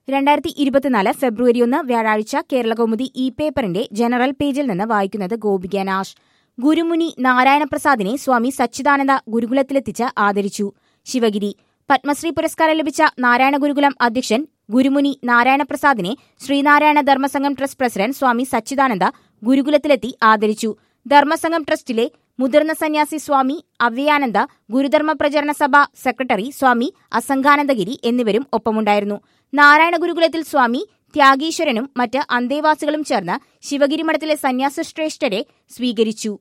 രണ്ടായിരത്തി ഇരുപത്തിനാല് ഫെബ്രുവരി ഒന്ന് വ്യാഴാഴ്ച കേരളകൗമുദി ഇ പേപ്പറിന്റെ ജനറൽ പേജിൽ നിന്ന് വായിക്കുന്നത് ഗോപിക നാഷ് ഗുരുമുനി നാരായണപ്രസാദിനെ സ്വാമി സച്ചിദാനന്ദ ഗുരുകുലത്തിലെത്തിച്ച് ആദരിച്ചു ശിവഗിരി പത്മശ്രീ പുരസ്കാരം ലഭിച്ച നാരായണ ഗുരുകുലം അധ്യക്ഷൻ ഗുരുമുനി നാരായണപ്രസാദിനെ ശ്രീനാരായണ ധർമ്മസംഘം ട്രസ്റ്റ് പ്രസിഡന്റ് സ്വാമി സച്ചിദാനന്ദ ഗുരുകുലത്തിലെത്തി ആദരിച്ചു ധർമ്മസംഘം ട്രസ്റ്റിലെ മുതിർന്ന സന്യാസി സ്വാമി അവ്യാനന്ദ ഗുരുധർമ്മ പ്രചരണ സഭ സെക്രട്ടറി സ്വാമി അസംഘാനന്ദഗിരി എന്നിവരും ഒപ്പമുണ്ടായിരുന്നു നാരായണ ഗുരുകുലത്തിൽ സ്വാമി ത്യാഗീശ്വരനും മറ്റ് അന്തേവാസികളും ചേർന്ന് ശിവഗിരി മഠത്തിലെ സന്യാസ ശ്രേഷ്ഠരെ സ്വീകരിച്ചു